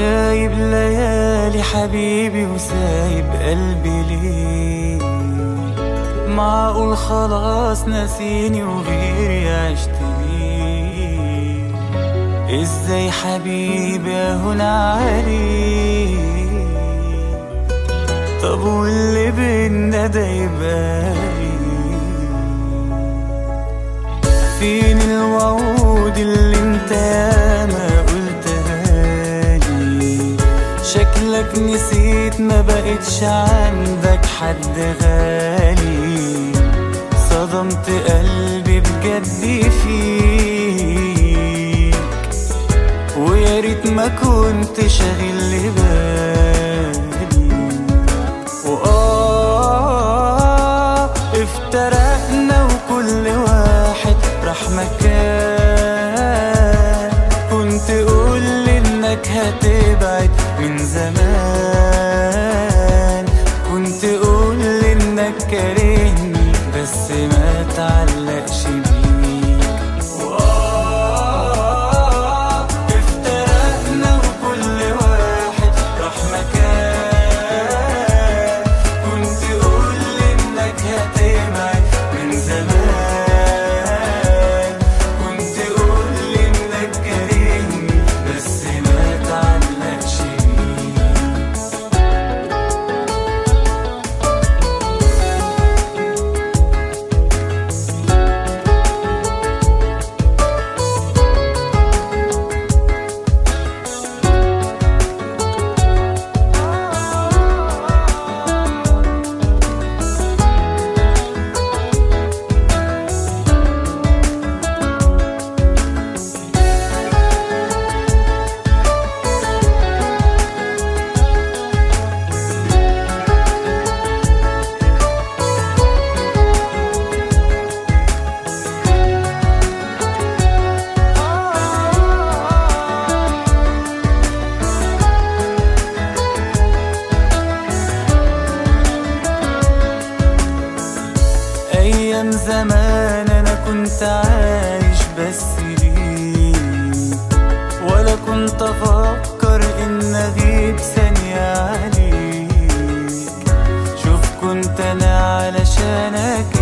غايب ليالي حبيبي وسايب قلبي ليه معقول خلاص ناسيني وغيري عشت ليه ازاي حبيبي اهون عليك طب واللي بينا ده يبقى إيه؟ فين الوعود اللي انت ياما قلتها لي شكلك نسيت ما بقتش عندك حد غالي صدمت قلبي بجد فيك ويا ريت ما كنت شاغل لي بالي وآه افترقنا وكل واحد راح مكان كنت قول انك هتبعد من زمان كنت قول انك كارهني بس ما تعلقش بيك وآه افترقنا وكل واحد راح مكان كنت قول انك هتبعد من زمان كنت قول انك كارهني بس ما تعلقش بيك أيام زمان أنا كنت عايش بس ليك ولا كنت أفكر إن أغيب ثانية عليك شوف كنت أنا علشانك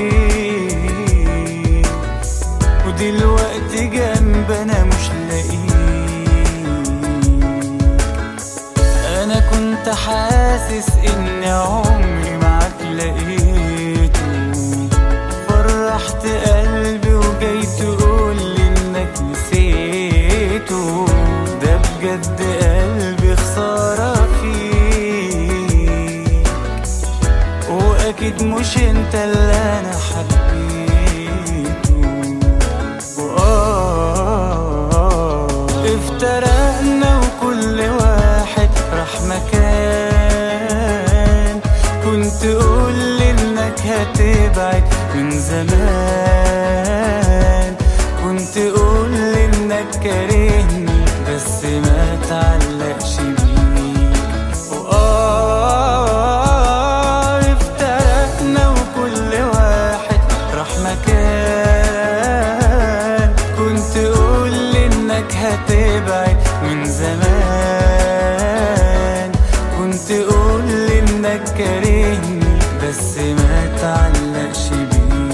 إيه ودلوقتي جنب أنا مش لاقيك انا كنت حاسس ان عمري معاك لقيته فرحت قلبي وجاي تقولي انك نسيته ده بجد قلبي خسارة فيك واكيد مش انت اللي انا حبيته وآه افترقنا وكل واحد راح مكان كنت قول انك هتبعد من زمان كنت قول انك كارهني بس ما تعلقش بيك وآه افترقنا وكل واحد راح مكان كنت قول انك هتبعد من زمان كنت قول انك كارهني بس ما تعلقش بيك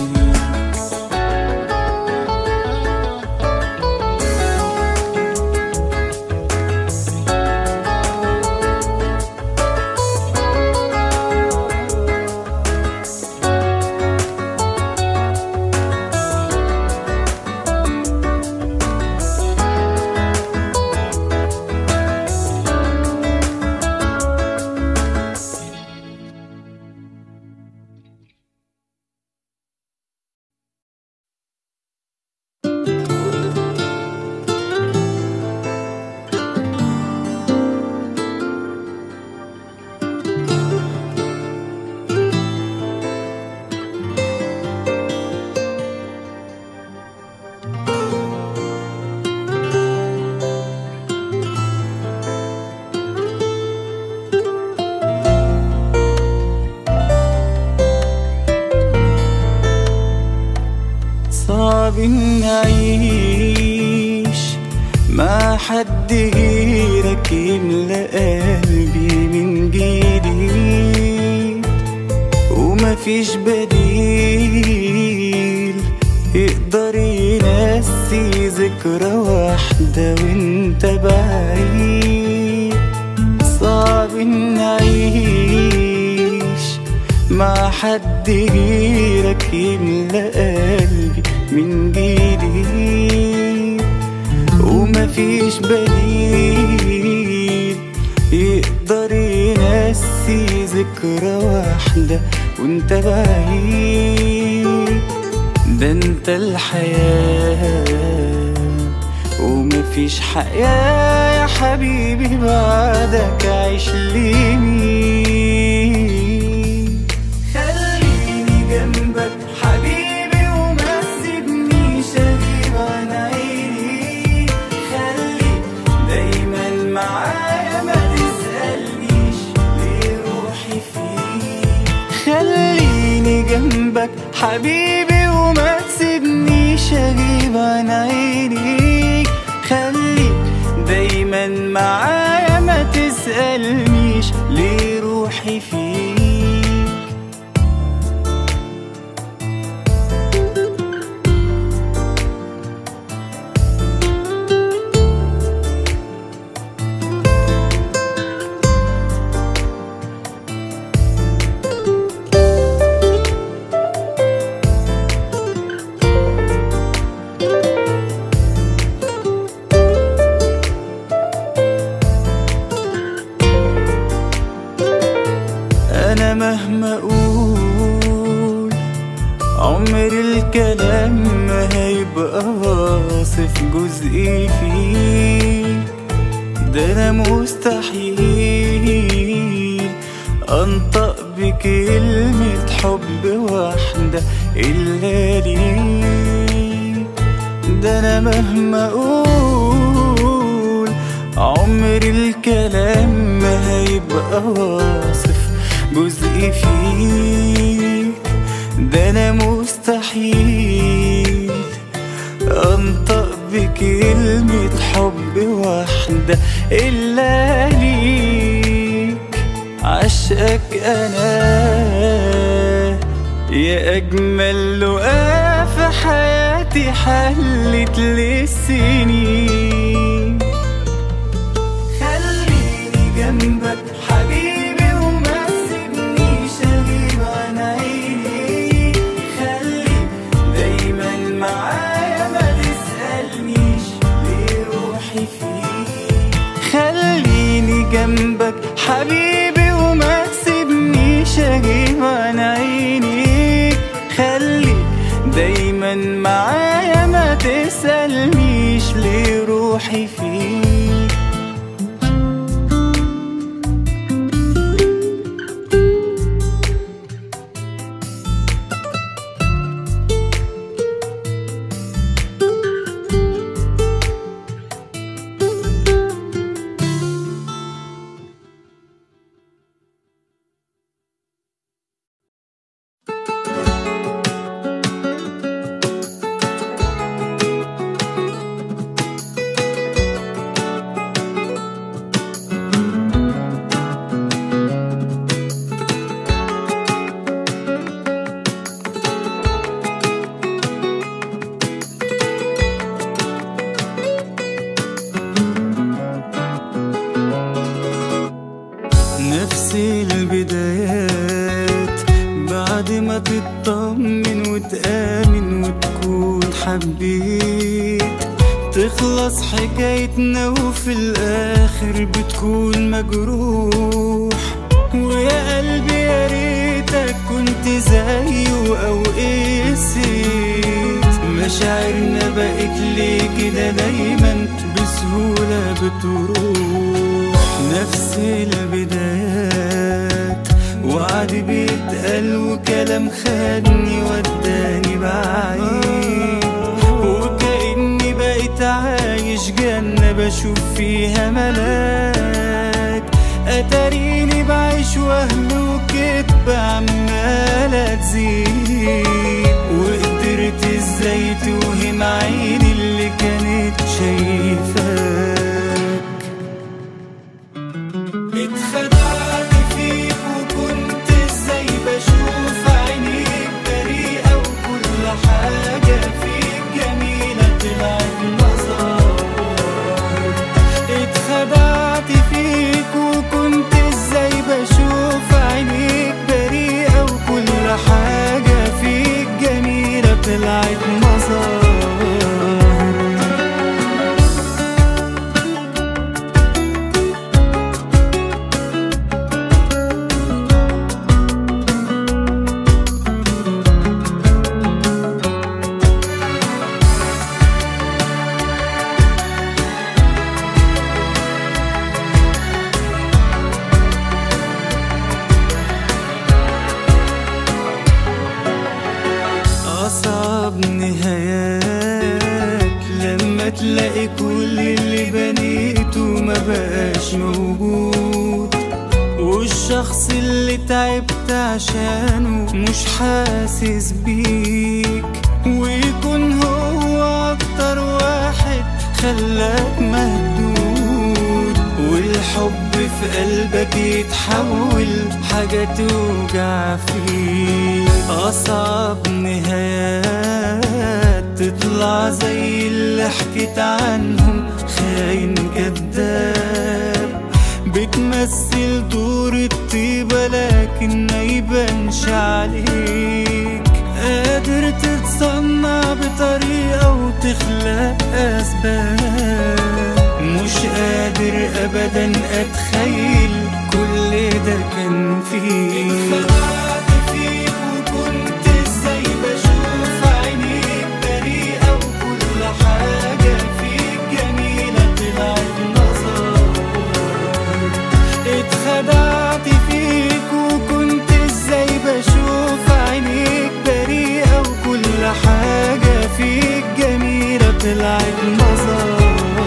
صعب إني أعيش مع حد غيرك غيرك يملى قلبي من جديد ومفيش بديل يقدر ينسي ذكرى واحدة وانت بعيد صعب نعيش مع حد غيرك يملى قلبي من جديد ومفيش بديل يقدر ينسي ذكرى واحدة وانت بعيد ده انت الحياة ومفيش حياة يا حبيبي بعدك عيش لي مين خليني جنبك حبيبي وما تسيبنيش اغيب عن عيني خليك دايما معايا ما تسألنيش ليه روحي فيك خليني جنبك حبيبي وما تسيبنيش اغيب عن عينيك خليك دايما معايا ما تسألنيش ليه روحي فيك انا مهما اقول عمر الكلام ما هيبقى واصف جزئي فيك ده انا مستحيل انطق بكلمة حب واحدة الا ليك ده انا مهما اقول عمر الكلام ما هيبقى واصف جزء فيك ده انا مستحيل انطق بكلمة حب واحدة الا ليك عشقك انا يا اجمل لقاء في حياتي حلت للسنين خليني جنبك حبيبي وما تسيبنيش اغيب عن عيني خليك دايما معايا ما تسألنيش ليه روحي فيك خليني جنبك حبيبي وما تسيبنيش اغيب عن عينيك خليك دايما معايا ما تسألنيش ليه روحي فيك نفس البدايات بعد ما تطمن وتآمن وتكون حبيت تخلص حكايتنا وفي الآخر بتكون مجروح ويا قلبي يا ريتك كنت زيه أو قسيت مشاعرنا بقت ليه كده دايما بسهولة بتروح نفس البدايات وعد بيتقال وكلام خدني وداني بعيد وكأني بقيت عايش جنة بشوف فيها ملاك أتاريني بعيش وهم وكدب عمالة تزيد وقدرت ازاي توهم عيني اللي كانت شايفاك طلعت مظاهر أصعب نهايات لما تلاقي كل اللي بنيته ما بقاش موجود والشخص اللي تعبت عشانه مش حاسس بيك ويكون هو أكتر واحد خلاك مهدود والحب في قلبك يتحول حاجة توجع فيك أصعب نهايات تطلع زي اللي حكيت عنهم خاين كذاب بتمثل دور الطيبة لكن ما يبانش عليك قادر تتصنع بطريقة وتخلق أسباب مش قادر أبدا أتخيل كل ده كان فيك اتخدعت فيك وكنت ازاي بشوف عينيك بريئة وكل حاجة فيك جميلة طلعت نظر اتخدعت فيك وكنت ازاي بشوف عينيك بريئة وكل حاجة فيك جميلة طلعت نظر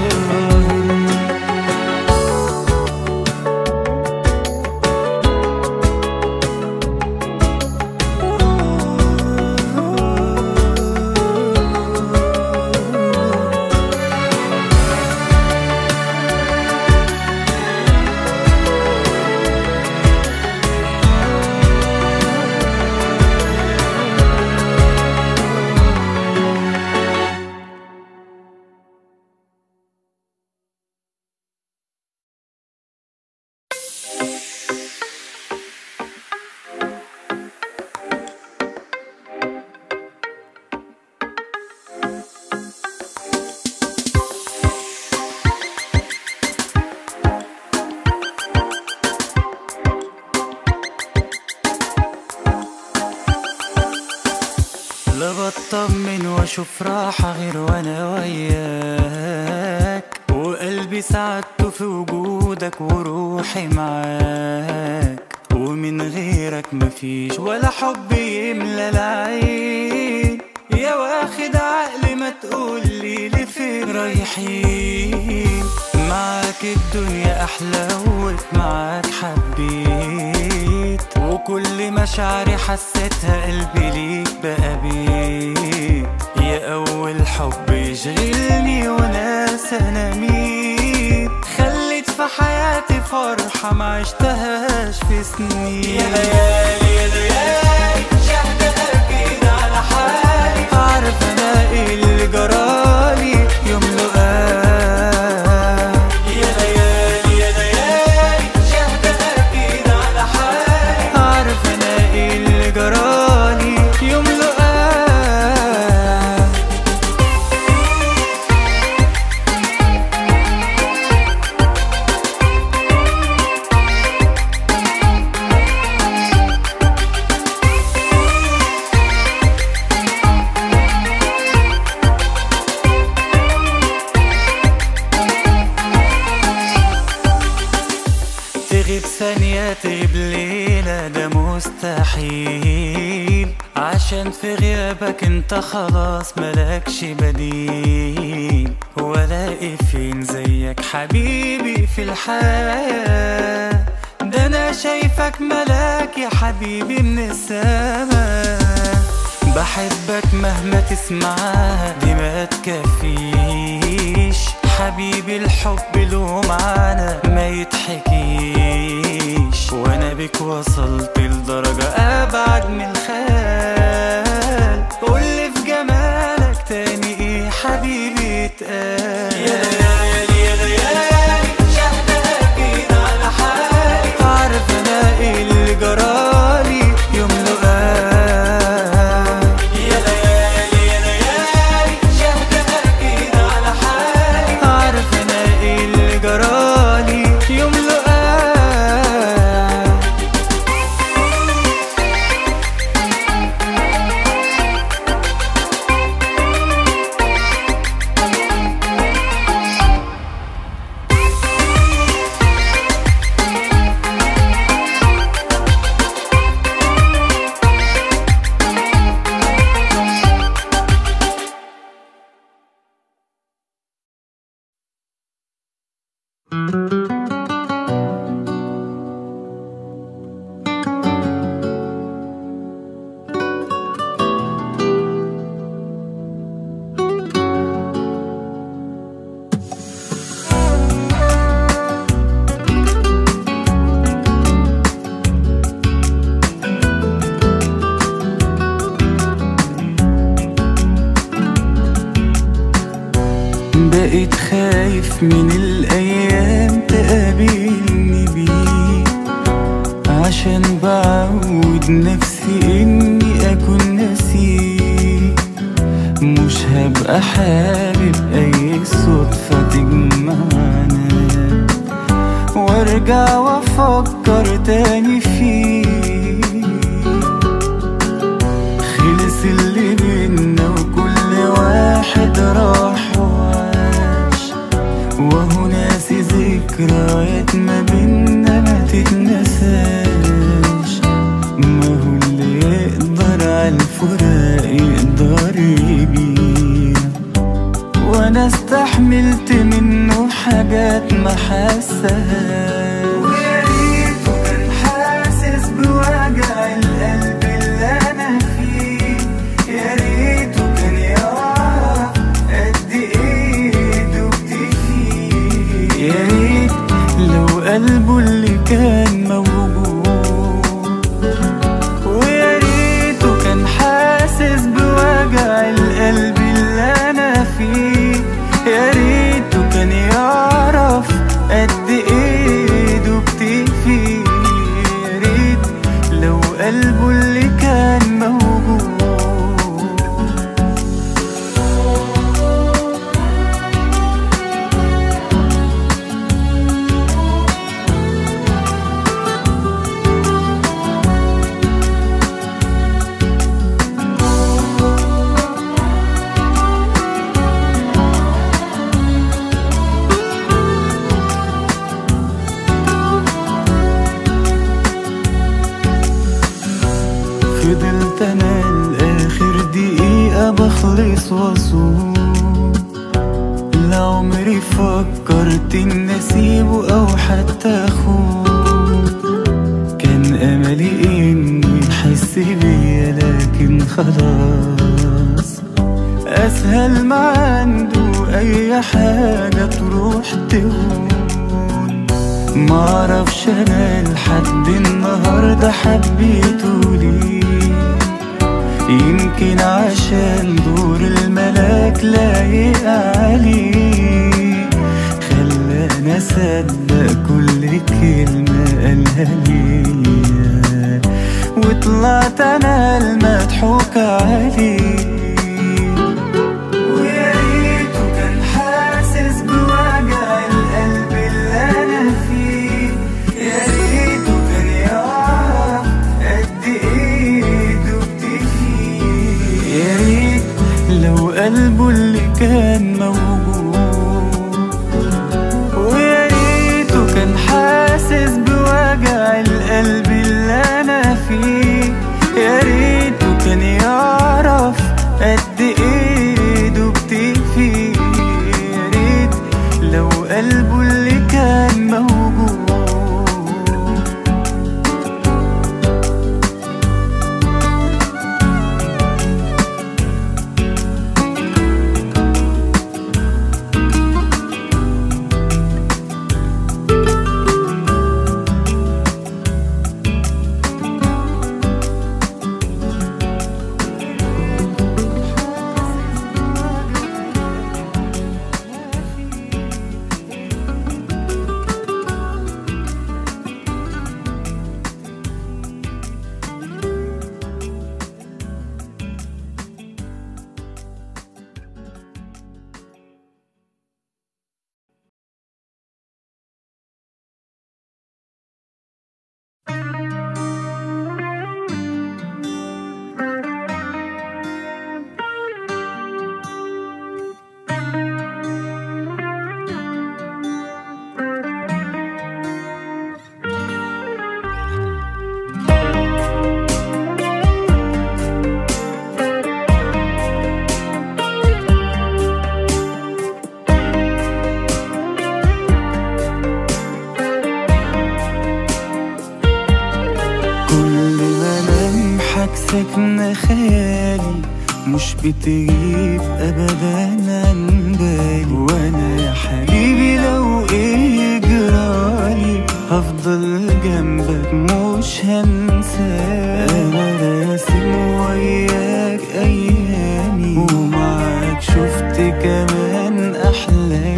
لا بطمن واشوف راحة غير وانا وياك وقلبي سعادته في وجودك وروحي معاك ومن غيرك مفيش ولا حب يملى العين يا واخد عقلي ما تقولي لفين رايحين معاك الدنيا احلى ومعاك حبيت وكل مشاعري حسيتها قلبي ليك بقى بيت يا اول حب يشغلني وناس انا مين خليت في حياتي فرحة ما عشتهاش في سنين يا ليالي يا ليالي شهد اكيد على حالي عارف انا ايه اللي جرالي يوم لقاك يا ليالي يا ليالي شهد اكيد على حالي عارف انا ايه اللي جرالي يوم لقاك تغيب ثانية تغيب ليلة ده مستحيل عشان في غيابك انت خلاص ملكش بديل ولاقي فين زيك حبيبي في الحياة ده انا شايفك ملاك يا حبيبي من السما بحبك مهما تسمعها دي ما تكفيش حبيبي الحب له معنى ما يتحكيش وانا بك وصلت لدرجة ابعد من الخيال قولي في جمالك تاني ايه حبيبي اتقال يا ليالي يا ليالي شهد اكيد على حالي عارف انا ايه اللي جرالي يوم لقاك يا ليالي يا بقيت خايف من الأيام تقابلني بيه عشان بعود نفسي إني أكون نسيه مش هبقى حابب أي صدفة تجمعنا وارجع وافكر تاني فيه خلص اللي بينا وكل واحد راح وعاش وهو ناسي ذكريات ما بينا ما تتنساش ما هو اللي يقدر على الفراق يقدر يبينا وانا استحملت منه حاجات ما حسهاش ويا ريته كان حاسس بوجع القلب اللي انا فيه يا ريته كان يعرف قد ايه دبت فيه يا ريت لو قلبه اللي كان موجود ويا ريته كان حاسس بوجع القلب اللي انا فيه يا ريته كان يعرف قد ايه دبت فيه يا ريت لو قلبه اللي كان موجود فضلت انا لاخر دقيقة بخلص واصوم لعمري فكرت اني اسيبه او حتى اخون كان املي انه يحس بيا لكن خلاص اسهل ما عنده اي حاجة تروح تهون معرفش انا لحد النهاردة حبيته ليه يمكن عشان دور الملاك لايق عليه خلاني اصدق كل كلمة قالها ليا وطلعت انا المضحوك عليه ويا ريته كان حاسس بوجع القلب اللي انا فيه يا ريته كان يعرف قد ايه دبت فيه يا ريت لو قلبه اللي كان موجود ويا ريته كان حاسس بوجع القلب اللي انا فيه يا ريته كان يعرف قد ايه دبت فيه يا ريت لو قلبه اللي كان موجود كل ما لمحك ساكنة خيالي مش بتغيب ابدا عن بالي وانا يا حبيبي لو ايه يجرالي هفضل جنبك مش هنساك انا راسم وياك ايامي ومعاك شفت كمان احلامي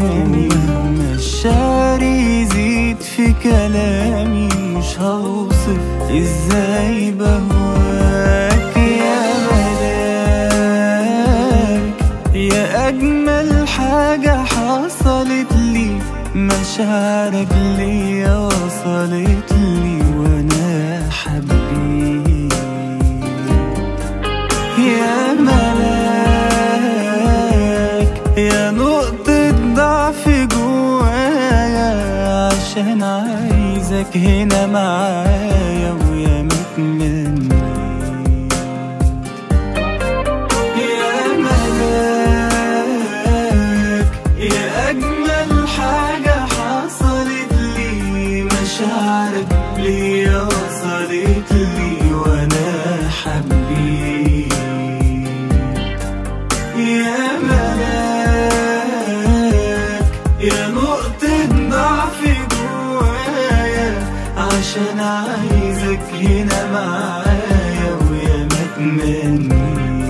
يا أجمل حاجة حصلت لي مشاعرك ليا وصلت لي وأنا حبيت يا ملاك يا نقطة ضعف جوايا عشان عايزك هنا معايا ويا متمني يا ملاك يا أجمل حاجة حصلت لي مشاعرك ليا وصلت لي وأنا حبيت يا ملاك يا نقطة ضعف جوايا عشان عايزك هنا معايا ويا متمني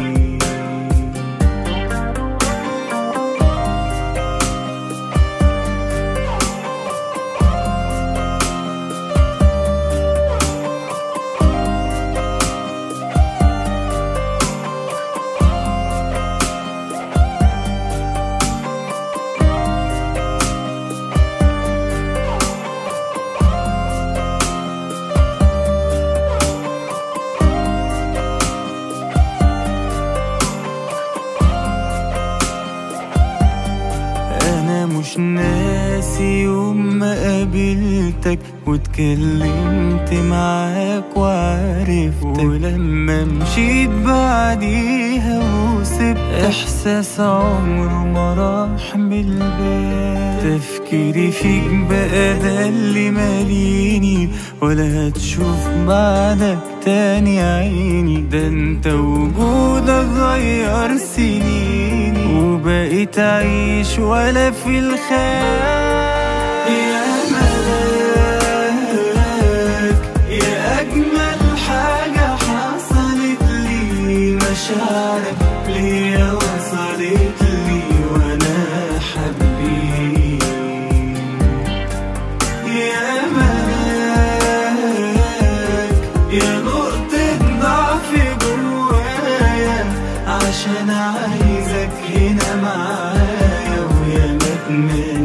انا مش ناسي يوم ما قابلتك واتكلمت معاك وعرفتك ولما مشيت بعديها وسبت احساس عمره ما راح من البال تفكيري فيك بقى ده اللي ماليني ولا هتشوف بعدك تاني عيني ده انت وجودك غير سنيني وبقيت أعيش ولا في الخيال يا ملاك يا أجمل حاجة حصلت لي مشاعرك ليا وصلت لي وأنا حبيت يا ملاك يا نقطة ضعف جوايا عشان عايزك هنا معايا ويا متمني